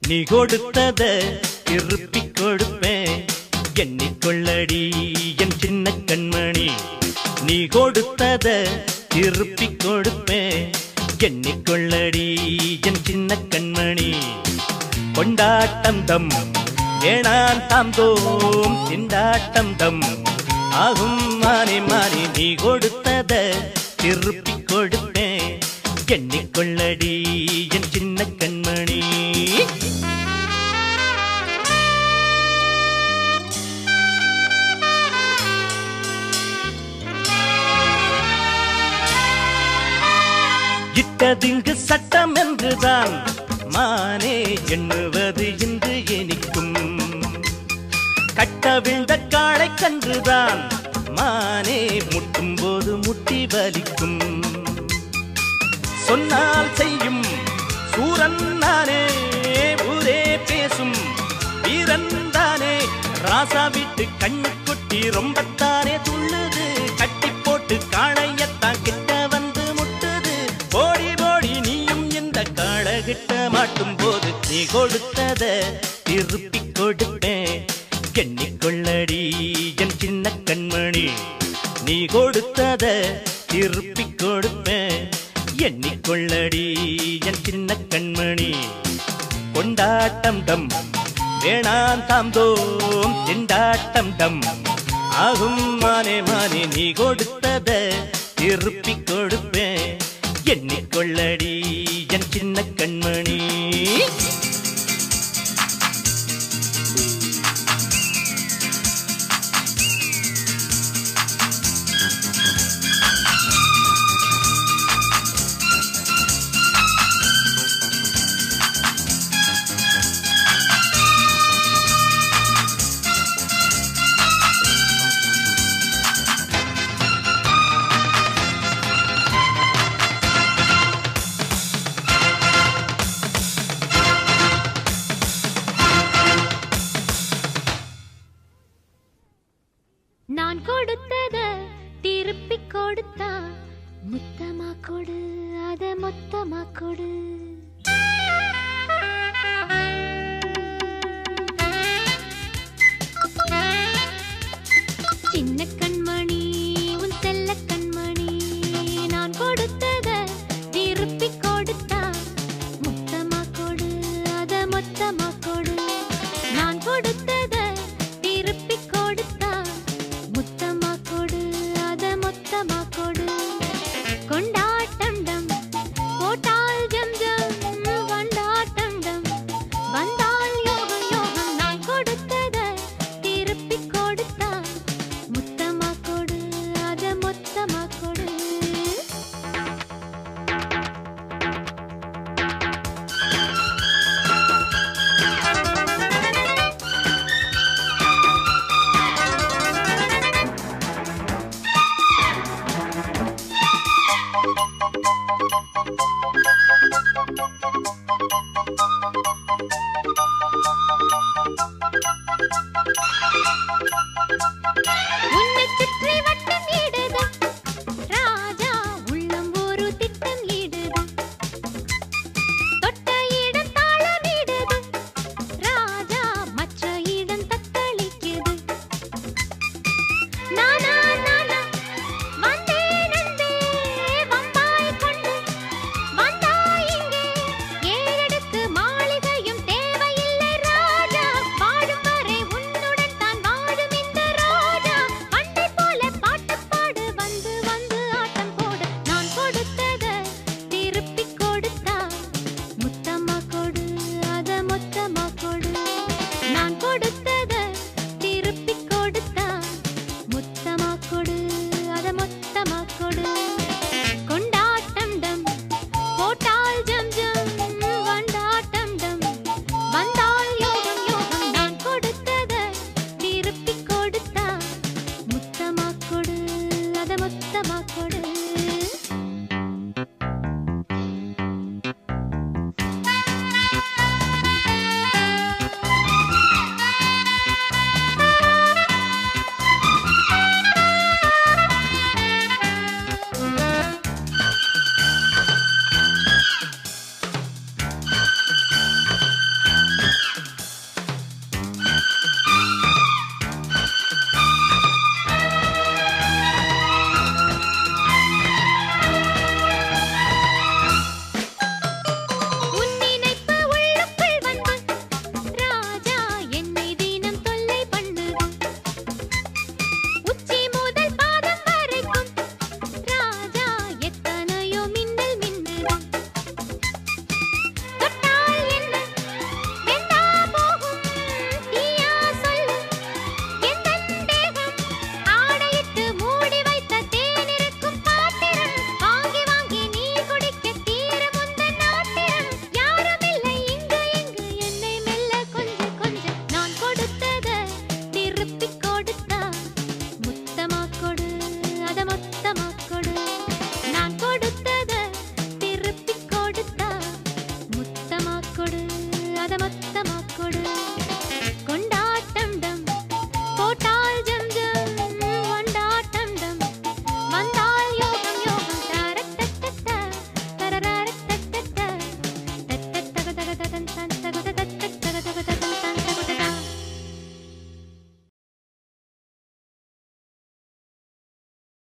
நீ கொடுத்தத திருப்பிக் கொடுப்பேன் எண்ணிக்கொள்ளடி என் சின்ன கண்மணி நீ கொடுத்தத திருப்பிக் கொடுப்பேன் எண்ணிக்கொள்ளடி என் சின்ன கண்மணி கொண்டாட்டம் தம் ஏனான் தாம் தோம் திண்டாட்டம் தம் ஆகும் மாறி மாறி நீ கொடுத்தத திருப்பிக் கொடுப்பேன் எண்ணிக்கொள்ளடி என் சின்ன கண்மணி இட்டதிங்கு சட்டம் என்றுதான் மானே எண்ணுவது இன்று இனிக்கும் கட்டவிழ்ந்த காளை கன்றுதான் மானே முட்டும் போது முட்டி வலிக்கும் சொன்னால் செய்யும் சூரன் நானே ஊரே பேசும் வீரன் தானே ராசா வீட்டு கண்ணு கொட்டி ரொம்பத்தானே துள்ளுது கட்டி போட்டு காளையத்தான் கிட்ட வந்து முட்டுது போடி போடி நீயும் இந்த காளகிட்ட மாட்டும் போது நீ கொடுத்தத திருப்பி கொடுப்பேன் எண்ணிக்கொள்ளடி என் சின்ன கண்மணி நீ கொடுத்தத திருப்பி கொடுப்பேன் எண்ணிக்கொள்ளடி என் சின்ன கண்மணி கொண்டாட்டம் டம் வேணாம் தாம் தோம் திண்டாட்டம் டம் ஆகும் மானே மானே நீ கொடுத்தத திருப்பி கொடுப்பேன் எண்ணிக்கொள்ளடி என் சின்ன கண்மணி நான் கொடுத்தத திருப்பி கொடுத்தா முத்தமா கொடு அத மொத்தமா கொடு